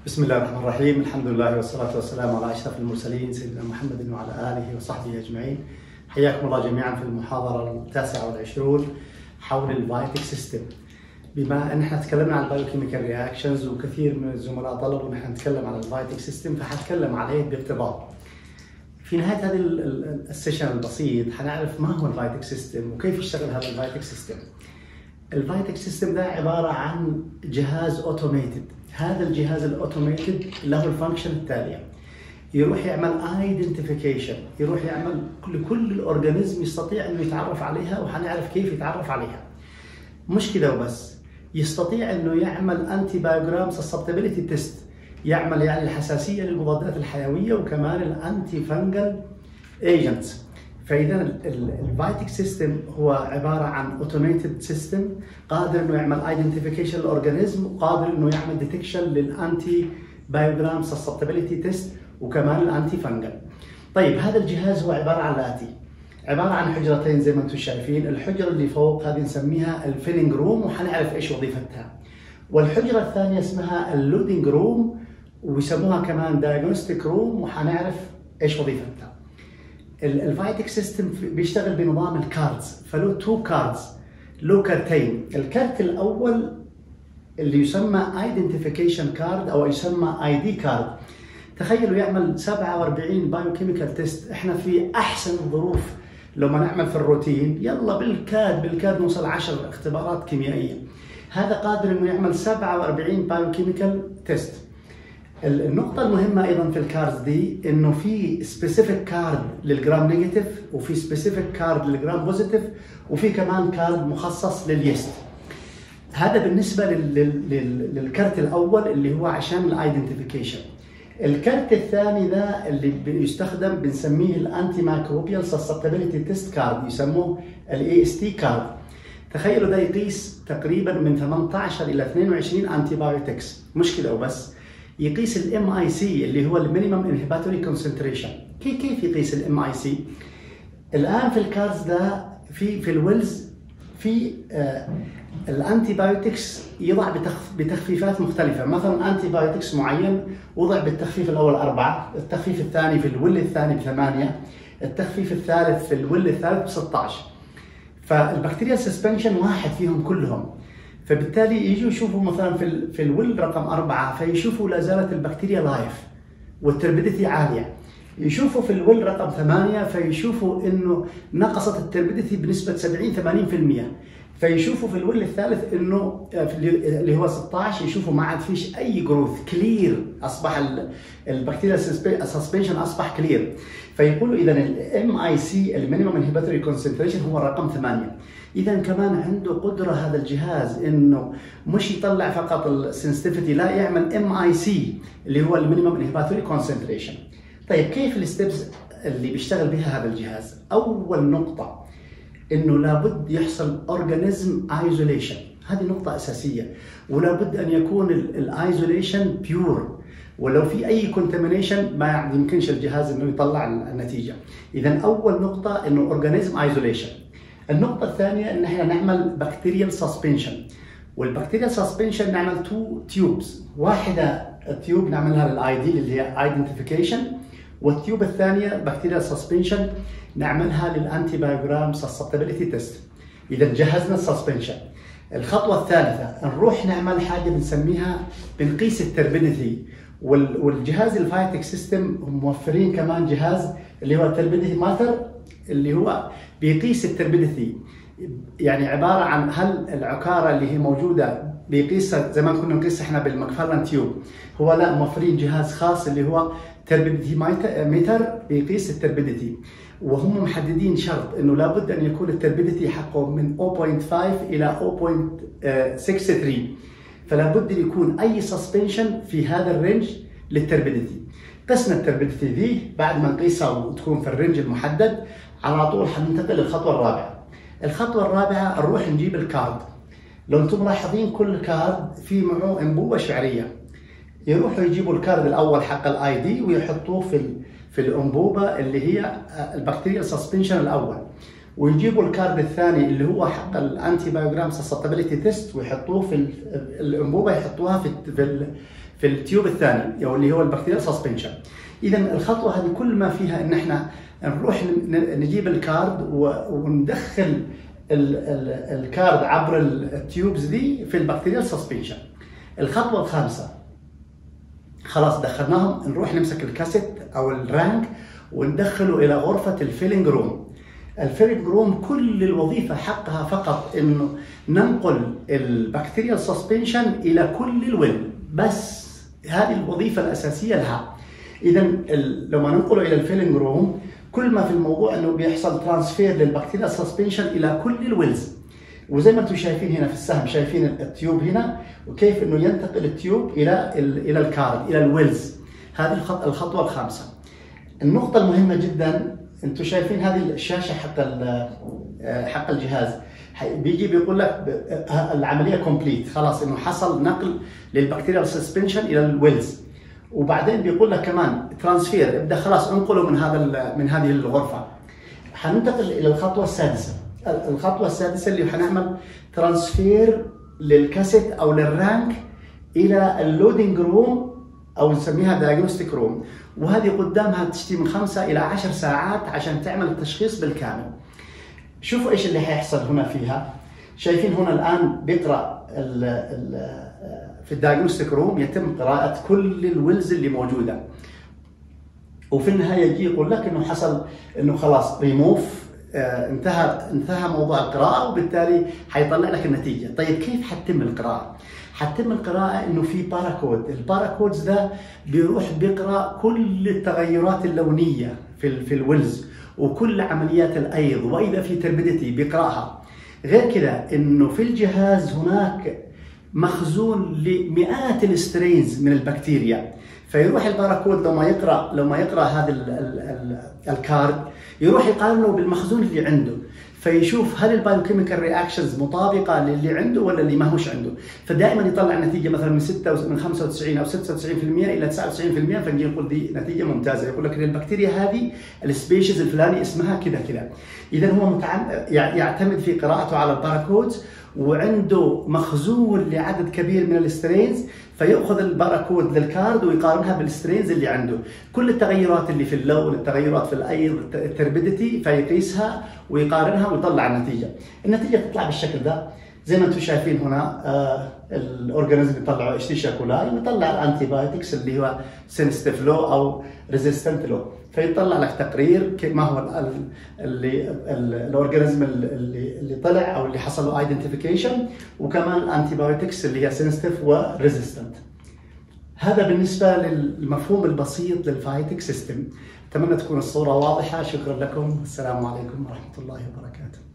بسم الله الرحمن الرحيم الحمد لله والصلاة والسلام على أشرف المرسلين سيدنا محمد وعلى آله وصحبه أجمعين حياكم الله جميعا في المحاضرة التاسعة والعشرون حول الفايتك سيستم بما ان احنا تكلمنا عن البايوكيميكال رياكشنز وكثير من الزملاء طلبوا ان احنا نتكلم عن الفايتك سيستم فحتكلم عليه باقتضاب. في نهايه هذه السيشن البسيط حنعرف ما هو الفايتك سيستم وكيف يشتغل هذا الفايتك سيستم. الفايتك سيستم ده عباره عن جهاز اوتوميتد، هذا الجهاز الاوتوميتد له الفانكشن التاليه. يروح يعمل ايدنتيفيكيشن، يروح يعمل لكل الاورجانيزم يستطيع انه يتعرف عليها وحنعرف كيف يتعرف عليها. مش كده وبس يستطيع انه يعمل انتي بايوجرام سسبتابيلتي تيست يعمل يعني الحساسيه للمضادات الحيويه وكمان الانتي فانجل ايجنتس فاذا الفايتك سيستم هو عباره عن اوتوميتد سيستم قادر انه يعمل ايدنتيفيكيشن للاورجانيزم وقادر انه يعمل ديتكشن للانتي بايوجرام سسبتابيلتي تيست وكمان الانتي فانجل طيب هذا الجهاز هو عباره عن الاتي عباره عن حجرتين زي ما انتم شايفين، الحجره اللي فوق هذه نسميها الفيلنج روم وحنعرف ايش وظيفتها. والحجره الثانيه اسمها اللودنج روم ويسموها كمان دايجنوستيك روم وحنعرف ايش وظيفتها. الفايتك سيستم بيشتغل بنظام الكاردز فله تو كاردز له كارتين، الكارت الاول اللي يسمى ايدنتيفيكيشن كارد او يسمى اي دي كارد. تخيلوا يعمل 47 بايوكيميكال تيست، احنا في احسن الظروف لو ما نعمل في الروتين يلا بالكاد بالكاد نوصل 10 اختبارات كيميائيه هذا قادر انه يعمل 47 بايوكيميكال تيست النقطة المهمة أيضا في الكاردز دي إنه في سبيسيفيك كارد للجرام نيجاتيف وفي سبيسيفيك كارد للجرام بوزيتيف وفي كمان كارد مخصص لليست. هذا بالنسبة للكارت الأول اللي هو عشان الايدنتيفيكيشن. الكارت الثاني ده اللي بيستخدم بنسميه الانتي مايكروبيال سسبتابيلتي تيست كارد يسموه الاي اس تي كارد تخيلوا ده يقيس تقريبا من 18 الى 22 انتي بايوتكس مش كده وبس يقيس الام اي سي اللي هو المينيمم انهبيتوري كونسنتريشن كيف كيف يقيس الام اي سي الان في الكاردز ده في في الويلز في آه الانتي بايوتكس يضع بتخفيفات مختلفة، مثلا انتي بايوتكس معين وضع بالتخفيف الأول أربعة، التخفيف الثاني في الول الثاني بثمانية، التخفيف الثالث في الول الثالث ب 16. فالبكتيريا سسبنشن واحد فيهم كلهم. فبالتالي يجوا يشوفوا مثلا في في الول رقم أربعة فيشوفوا لا زالت البكتيريا لايف والتربيديتي عالية. يشوفوا في الول رقم ثمانية فيشوفوا انه نقصت التربيديتي بنسبة 70 80%. فيشوفوا في الول الثالث انه اللي هو 16 يشوفوا ما عاد فيش اي جروث كلير اصبح البكتيريا سسبنشن اصبح كلير فيقولوا اذا الام اي سي المينيمم انهبيتوري كونسنتريشن هو رقم 8 اذا كمان عنده قدره هذا الجهاز انه مش يطلع فقط السنسيتيفيتي لا يعمل ام اي سي اللي هو المينيمم انهبيتوري كونسنتريشن طيب كيف الستبس اللي بيشتغل بها هذا الجهاز اول نقطه انه لابد يحصل اورجانيزم ايزوليشن هذه نقطة أساسية ولابد أن يكون الايزوليشن بيور ولو في أي كونتامينيشن ما يمكنش الجهاز أنه يطلع النتيجة إذا أول نقطة أنه اورجانيزم ايزوليشن النقطة الثانية أن احنا نعمل بكتيريال سسبنشن والبكتيريال سسبنشن نعمل تو تيوبز واحدة تيوب نعملها للاي دي اللي هي ايدنتيفيكيشن والتيوب الثانية بكتيريال سسبنشن نعملها للانتي بايوجرام سسبتابيلتي تيست اذا جهزنا السسبنشن الخطوه الثالثه نروح نعمل حاجه بنسميها بنقيس التربيديتي والجهاز الفايتك سيستم موفرين كمان جهاز اللي هو التربيديتي ماتر اللي هو بيقيس التربيديتي يعني عباره عن هل العكاره اللي هي موجوده بيقيسها زي ما كنا نقيس احنا بالمكفرلان تيوب هو لا موفرين جهاز خاص اللي هو تربيديتي ميتر بيقيس التربيديتي وهم محددين شرط انه لابد ان يكون التربيديتي حقه من 0.5 الى 0.63 فلا بد يكون اي سسبنشن في هذا الرينج للتربيديتي قسنا التربيديتي دي بعد ما نقيسها وتكون في الرينج المحدد على طول حننتقل للخطوه الرابعه الخطوه الرابعه نروح نجيب الكارد لو انتم ملاحظين كل كارد في معه انبوبه شعريه يروحوا يجيبوا الكارد الاول حق الاي دي ويحطوه في في الانبوبه اللي هي البكتيريا سسبنشن الاول ويجيبوا الكارد الثاني اللي هو حق الانتي بايوجرام سسبتابيلتي تيست ويحطوه في الانبوبه يحطوها في في في التيوب الثاني او اللي هو البكتيريال سسبنشن اذا الخطوه هذه كل ما فيها ان احنا نروح نجيب الكارد وندخل الكارد عبر التيوبز دي في البكتيريال سسبنشن الخطوه الخامسه خلاص دخلناهم نروح نمسك الكاسيت او الرانك وندخله الى غرفه الفيلنج روم الفيلنج روم كل الوظيفه حقها فقط انه ننقل البكتيريال سسبنشن الى كل الويل بس هذه الوظيفه الاساسيه لها اذا لما ننقله الى الفيلنج روم كل ما في الموضوع انه بيحصل ترانسفير للبكتيريا سسبنشن الى كل الويلز وزي ما انتم شايفين هنا في السهم شايفين التيوب هنا وكيف انه ينتقل التيوب الى الى الكارد الى الويلز هذه الخطوه الخامسه النقطه المهمه جدا انتم شايفين هذه الشاشه حق حق الجهاز بيجي بيقول لك العمليه كومبليت خلاص انه حصل نقل للبكتيريال سسبنشن الى الويلز وبعدين بيقول لك كمان ترانسفير ابدا خلاص انقله من هذا من هذه الغرفه حننتقل الى الخطوه السادسه الخطوه السادسه اللي حنعمل ترانسفير للكاسيت او للرانك الى اللودنج روم او نسميها دايجنوستيك روم وهذه قدامها تشتي من خمسة الى عشر ساعات عشان تعمل التشخيص بالكامل شوفوا ايش اللي حيحصل هنا فيها شايفين هنا الان بيقرا ال ال في الدايجنوستيك روم يتم قراءة كل الويلز اللي موجودة وفي النهاية يجي يقول لك انه حصل انه خلاص ريموف آه انتهى انتهى موضوع القراءة وبالتالي حيطلع لك النتيجة، طيب كيف حتتم القراءة؟ حتتم القراءة انه في باركود، الباراكودز ده بيروح بيقرا كل التغيرات اللونية في في الويلز وكل عمليات الايض واذا في تربيديتي بيقراها. غير كده انه في الجهاز هناك مخزون لمئات السترينز من البكتيريا فيروح الباراكود لما يقرا لما يقرا هذا الكارد يروح يقارنه بالمخزون اللي عنده فيشوف هل البايوكيميكال رياكشنز مطابقه للي عنده ولا اللي ما هوش عنده فدائما يطلع نتيجه مثلا من 6 من 95 او 96% الى 99% فنجي نقول دي نتيجه ممتازه يقول لك ان البكتيريا هذه السبيشيز الفلاني اسمها كذا كذا اذا هو متعم... يعتمد في قراءته على الباراكودز وعنده مخزون لعدد كبير من السترينز فياخذ الباراكود للكارد ويقارنها بالسترينز اللي عنده كل التغيرات اللي في اللون التغيرات في الايض التربيديتي فيقيسها ويقارنها ويطلع النتيجه النتيجه تطلع بالشكل ده زي ما انتم شايفين هنا آه الاورجانيزم يطلعوا اشتيشا كولاي ويطلع الانتي بايوتكس اللي هو سينستيف لو او ريزيستنت لو فيطلع لك تقرير ما هو اللي الاورجانيزم اللي اللي طلع او اللي حصل له ايدنتيفيكيشن وكمان الانتي بايوتكس اللي هي سينستيف وريزيستنت هذا بالنسبه للمفهوم البسيط للفايتك سيستم اتمنى تكون الصوره واضحه شكرا لكم السلام عليكم ورحمه الله وبركاته